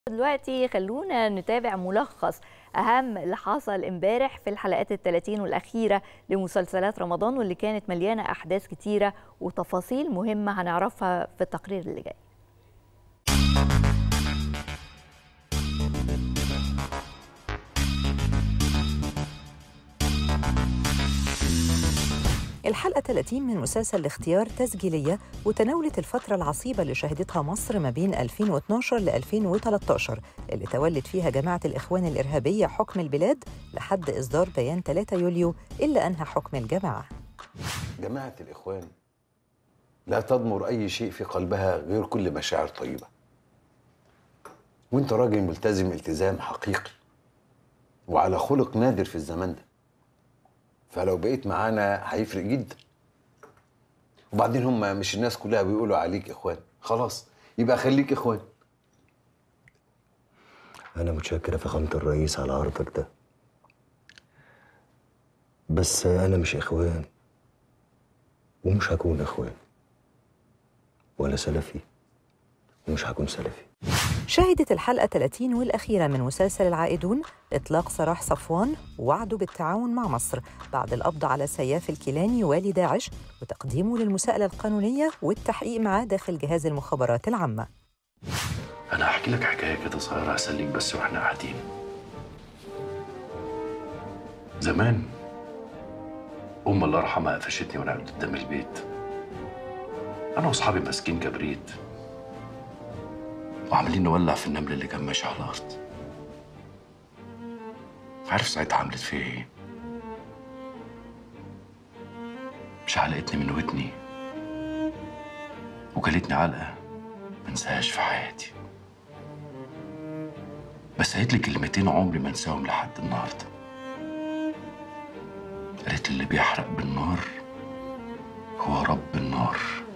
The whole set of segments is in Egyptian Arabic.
دلوقتي خلونا نتابع ملخص أهم اللي حصل امبارح في الحلقات الثلاثين والأخيرة لمسلسلات رمضان واللي كانت مليانة أحداث كتيرة وتفاصيل مهمة هنعرفها في التقرير اللي جاي الحلقة 30 من مسلسل الاختيار تسجيلية وتناولت الفترة العصيبة اللي شهدتها مصر ما بين 2012 ل 2013 اللي تولت فيها جماعة الإخوان الإرهابية حكم البلاد لحد إصدار بيان 3 يوليو اللي أنهى حكم الجماعة جماعة الإخوان لا تضمر أي شيء في قلبها غير كل مشاعر طيبة وانت راجل ملتزم التزام حقيقي وعلى خلق نادر في الزمن ده فلو بقيت معانا هيفرق جدا وبعدين هم مش الناس كلها بيقولوا عليك اخوان خلاص يبقى خليك اخوان أنا متشكر يا فخامة الرئيس على عرضك ده بس أنا مش إخوان ومش هكون إخوان ولا سلفي ومش هكون سلفي شهدت الحلقة 30 والأخيرة من مسلسل العائدون إطلاق سراح صفوان وعده بالتعاون مع مصر بعد القبض على سياف الكيلاني والي داعش وتقديمه للمساءلة القانونية والتحقيق معاه داخل جهاز المخابرات العامة انا هحكي لك حكايه كده صغيره اسليك بس واحنا قاعدين زمان ام الله يرحمها قفشتني وانا قاعد قدام البيت انا واصحابي ماسكين كبريت وعمالين نولع في النمل اللي كان ماشي على الارض عارف ساعتها عملت فيا ايه مش علقتني من ودني وكلتني علقه منساهاش في حياتي بس قالت لي كلمتين عمري ما انساهم لحد النهارده قالت لي اللي بيحرق بالنار هو رب النار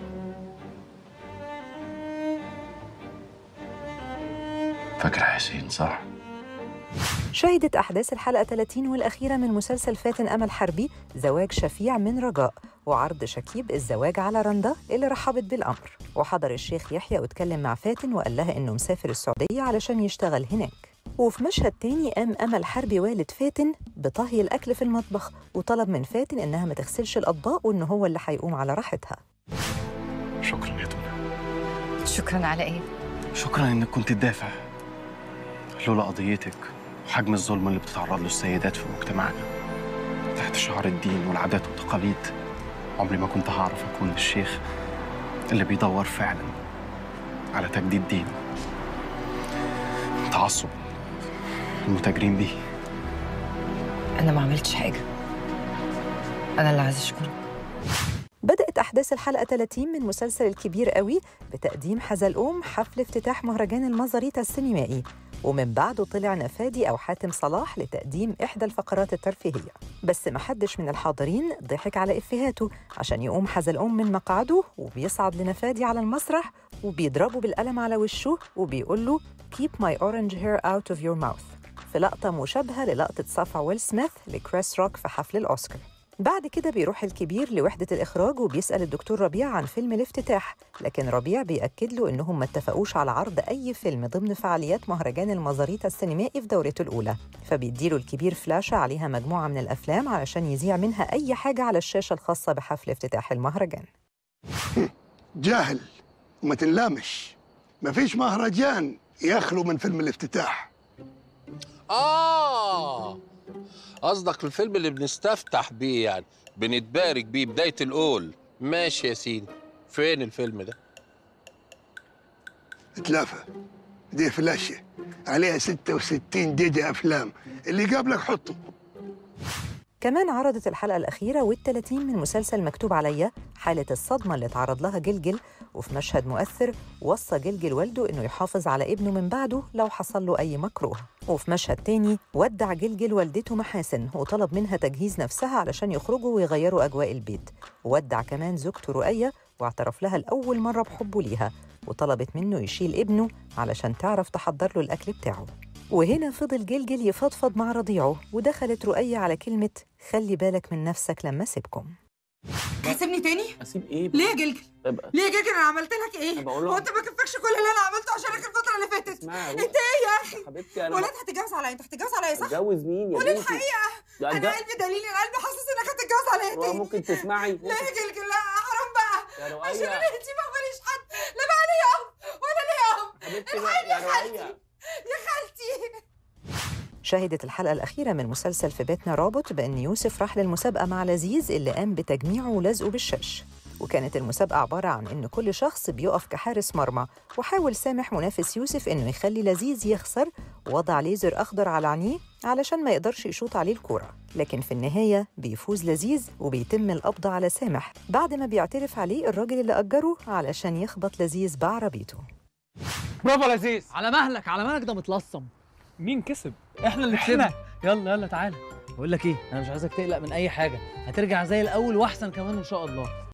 فاكر حسين صح؟ شهدت أحداث الحلقة 30 والأخيرة من مسلسل فاتن أمل حربي زواج شفيع من رجاء وعرض شكيب الزواج على رندا اللي رحبت بالأمر وحضر الشيخ يحيى واتكلم مع فاتن وقال لها إنه مسافر السعودية علشان يشتغل هناك وفي مشهد تاني قام أمل حربي والد فاتن بطهي الأكل في المطبخ وطلب من فاتن إنها ما تغسلش الأطباق وإن هو اللي هيقوم على راحتها شكرا يا دنيا شكرا على ايه؟ شكرا انك كنت تدافع لولا قضيتك وحجم الظلم اللي بتتعرض له السيدات في مجتمعنا تحت شعار الدين والعادات والتقاليد عمري ما كنت هعرف اكون الشيخ اللي بيدور فعلا على تجديد دين تعصب المتاجرين بيه انا ما عملتش حاجه انا اللي عايزه اشكرك بدأت أحداث الحلقة 30 من مسلسل الكبير قوي بتقديم حزلقوم حفل افتتاح مهرجان المزاريطة السينمائي ومن بعده طلع نفادي أو حاتم صلاح لتقديم إحدى الفقرات الترفيهية بس محدش من الحاضرين ضحك على إفيهاته عشان يقوم حزلقوم من مقعده وبيصعد لنفادي على المسرح وبيضربه بالقلم على وشه وبيقول له keep my orange hair out of your mouth في لقطة مشابهة للقطة صفا ويل سميث لكريس روك في حفل الأوسكار بعد كده بيروح الكبير لوحدة الإخراج وبيسأل الدكتور ربيع عن فيلم الافتتاح لكن ربيع بيأكد له إنهم ما اتفقوش على عرض أي فيلم ضمن فعاليات مهرجان المزاريطة السينمائي في دورته الأولى فبيديله الكبير فلاشة عليها مجموعة من الأفلام علشان يذيع منها أي حاجة على الشاشة الخاصة بحفل افتتاح المهرجان جاهل وما تنلامش مفيش مهرجان يخلو من فيلم الافتتاح آه قصدك الفيلم اللي بنستفتح بيه يعني بنتبارك بيه بداية القول ماشي يا سيدي فين الفيلم ده؟ اتلافى دي فلاشة عليها 66 ديجا أفلام اللي قبلك حطه كمان عرضت الحلقة الأخيرة والثلاثين من مسلسل مكتوب عليا حالة الصدمة اللي تعرض لها جلجل وفي مشهد مؤثر وصى جلجل والده إنه يحافظ على ابنه من بعده لو حصل له أي مكروه وفي مشهد تاني ودع جلجل والدته محاسن وطلب منها تجهيز نفسها علشان يخرجوا ويغيروا أجواء البيت وودع كمان زوجته رؤية واعترف لها لأول مرة بحبه ليها وطلبت منه يشيل ابنه علشان تعرف تحضر له الأكل بتاعه وهنا فضل جلجل يفضفض مع رضيعه ودخلت رؤية على كلمة خلي بالك من نفسك لما سيبكم هتسيبني تاني اسيب ايه ليه يا جلجل طب ليه يا جلجل انا عملت لك ايه بقول له- هو انت ما كفكش كل اللي انا عملته عشانك الفتره اللي فاتت اسمعي انت ايه يا اخي حبيبتي انا ولا انت هتتجوز عليا انت هتتجوز عليا صح اتجوز مين يا قول بنتي الحقيقه يا انا الج- قلبي دليل انا قلبي حاسس انك هتتجوز عليا هو تاني ممكن تسمعي لا يا جلجل لا حرام بقى يا عشان رؤية. انا انتي ما بقوليش حد لا بقى لي اب ولا لي اب حبيبتي الحقني يا يا خالتي رؤية. يا خالتي شهدت الحلقة الأخيرة من مسلسل في بيتنا رابط بأن يوسف راح للمسابقة مع لذيذ اللي قام بتجميعه ولزقه بالشاش وكانت المسابقة عبارة عن إن كل شخص بيقف كحارس مرمى وحاول سامح منافس يوسف إنه يخلي لذيذ يخسر ووضع ليزر أخضر على عينيه علشان ما يقدرش يشوط عليه الكورة لكن في النهاية بيفوز لذيذ وبيتم القبض على سامح بعد ما بيعترف عليه الراجل اللي أجره علشان يخبط لذيذ بعربيته برافو يا لذيذ على مهلك على مهلك ده متلصم مين كسب احنا اللي كسبنا يلا يلا تعالى بقول لك ايه انا مش عايزك تقلق من اي حاجه هترجع زي الاول واحسن كمان ان شاء الله